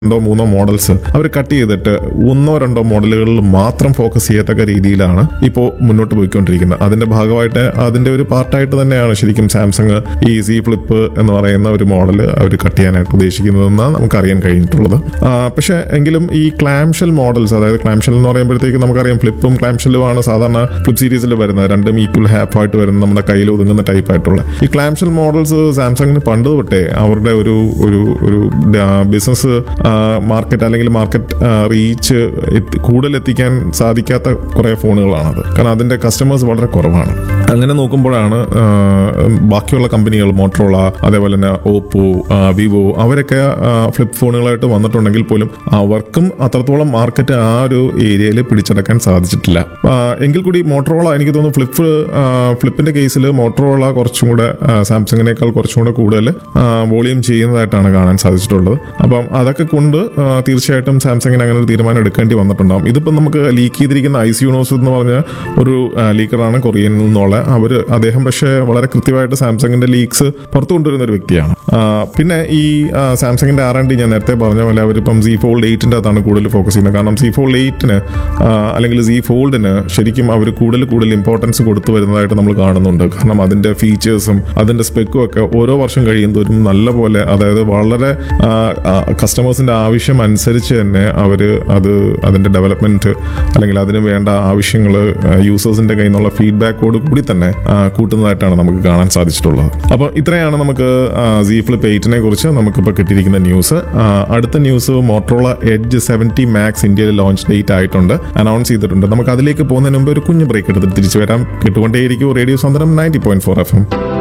രണ്ടോ മൂന്നോ മോഡൽസ് അവർ കട്ട് ചെയ്തിട്ട് ഒന്നോ രണ്ടോ മോഡലുകളിൽ മാത്രം ഫോക്കസ് ചെയ്യത്തക്ക രീതിയിലാണ് ഇപ്പോൾ മുന്നോട്ട് പോയിക്കൊണ്ടിരിക്കുന്നത് അതിന്റെ ഭാഗമായിട്ട് അതിന്റെ ഒരു പാർട്ടായിട്ട് തന്നെയാണ് ശരിക്കും സാംസങ് ഈ സി ഫ്ലിപ്പ് എന്ന് പറയുന്ന ഒരു മോഡൽ അവർ കട്ട് ചെയ്യാനായിട്ട് ഉദ്ദേശിക്കുന്നതെന്നാണ് നമുക്ക് അറിയാൻ കഴിഞ്ഞിട്ടുള്ളത് ആ, പക്ഷേ എങ്കിലും ഈ ക്ലാംഷെൽ മോഡൽസ് അതായത് ക്ലാംഷെൽ എന്ന് പറയുമ്പോഴത്തേക്ക് നമുക്കറിയാം ഫ്ലിപ്പും ക്ലാംഷെല്ലുമാണ് സാധാരണ ഫ്ലിപ്പ് സീരീസിൽ വരുന്നത് രണ്ടും ഈക്വൽ ഹാപ്പ് ആയിട്ട് വരുന്ന നമ്മുടെ കയ്യിൽ ഒതുങ്ങുന്ന ടൈപ്പ് ആയിട്ടുള്ള ഈ ക്ലാംഷെൽ മോഡൽസ് സാംസങ്ങിന് പണ്ട് തൊട്ടേ അവരുടെ ഒരു ഒരു ഒരു ബിസിനസ് മാർക്കറ്റ് അല്ലെങ്കിൽ മാർക്കറ്റ് റീച്ച് കൂടുതൽ എത്തിക്കാൻ സാധിക്കാത്ത കുറേ ഫോണുകളാണത് കാരണം അതിന്റെ കസ്റ്റമേഴ്സ് വളരെ കുറവാണ് അങ്ങനെ നോക്കുമ്പോഴാണ് ആ, ബാക്കിയുള്ള കമ്പനികൾ മോട്ടറോള അതേപോലെ തന്നെ ഓപ്പോ വിവോ അവരൊക്കെ ഫ്ലിപ്പ് ഫോണുകളായിട്ട് വന്നിട്ടുണ്ടെങ്കിൽ പോലും അവർക്കും അത്രത്തോളം മാർക്കറ്റ് ആ ഒരു ഏരിയയിൽ പിടിച്ചടക്കാൻ സാധിച്ചിട്ടില്ല ആ, എങ്കിൽ കൂടി മോട്ടറോള എനിക്ക് തോന്നുന്നു ഫ്ലിപ്പ് ഫ്ലിപ്പിന്റെ കേസിൽ മോട്ടറോള കുറച്ചും കൂടെ ആ, സാംസങ്ങിനേക്കാൾ കുറച്ചും കൂടെ കൂടുതൽ വോളിയം ചെയ്യുന്നതായിട്ടാണ് കാണാൻ സാധിച്ചിട്ടുള്ളത് അപ്പം അതൊക്കെ കൊണ്ട് ആ, തീർച്ചയായിട്ടും സാംസങ്ങിന് അങ്ങനെ ഒരു തീരുമാനം എടുക്കേണ്ടി വന്നിട്ടുണ്ടാകും ഇതിപ്പം നമുക്ക് ലീക്ക് ചെയ്തിരിക്കുന്ന ഐ സി യൂണോസ് എന്ന് പറഞ്ഞ ഒരു ലീക്കറാണ് കൊറിയനിൽ നിന്നുള്ള അവർ അദ്ദേഹം പക്ഷേ വളരെ കൃത്യമായിട്ട് സാംസങ്ങിന്റെ ലീക്സ് പുറത്തു കൊണ്ടുവരുന്ന ഒരു വ്യക്തിയാണ് ആ, പിന്നെ ഈ ആ, സാംസങ്ങിന്റെ ആർ ഡി ഞാൻ നേരത്തെ പറഞ്ഞ പോലെ അവരിപ്പം സി ഫോൾഡ് എയ്റ്റിന്റെ അകത്താണ് കൂടുതൽ ഫോക്കസ് ചെയ്യുന്നത് കാരണം സി ഫോൾഡ് എയ്റ്റിന് അല്ലെങ്കിൽ സി ഫോൾഡിന് ശരിക്കും അവർ കൂടുതൽ കൂടുതൽ ഇമ്പോർട്ടൻസ് കൊടുത്തു വരുന്നതായിട്ട് നമ്മൾ കാണുന്നുണ്ട് കാരണം അതിന്റെ ഫീച്ചേഴ്സും അതിന്റെ സ്പെക്കും ഒക്കെ ഓരോ വർഷം കഴിയുന്തോറും നല്ല പോലെ അതായത് വളരെ കസ്റ്റമേഴ്സിന്റെ ആവശ്യം അനുസരിച്ച് തന്നെ അവർ അത് അതിന്റെ ഡെവലപ്മെന്റ് അല്ലെങ്കിൽ അതിന് വേണ്ട ആവശ്യങ്ങൾ യൂസേഴ്സിന്റെ കയ്യിൽ നിന്നുള്ള ഫീഡ്ബാക്കോട് കൂടി തന്നെ ആ, കൂട്ടുന്നതായിട്ടാണ് നമുക്ക് കാണാൻ സാധിച്ചിട്ടുള്ളത് അപ്പോൾ ഇത്രയാണ് നമുക്ക് സി ഫ്ലിപ്പ് എയ്റ്റിനെ കുറിച്ച് നമുക്കിപ്പോൾ കിട്ടിയിരിക്കുന്ന ന്യൂസ് ആ, അടുത്ത news Motorola edge seventy max ഇന്ത്യയിൽ ലോഞ്ച് ഡേറ്റ് ആയിട്ടുണ്ട് അനൗൺസ് ചെയ്തിട്ടുണ്ട് നമുക്ക് അതിലേക്ക് പോകുന്നതിന് മുമ്പ് ഒരു കുഞ്ഞു ബ്രേക്ക് എടുത്തിട്ട് തിരിച്ചു വരാം കേട്ടുകൊണ്ടേയിരിക്കും റേഡിയോ സ്വന്തം ninety point four F M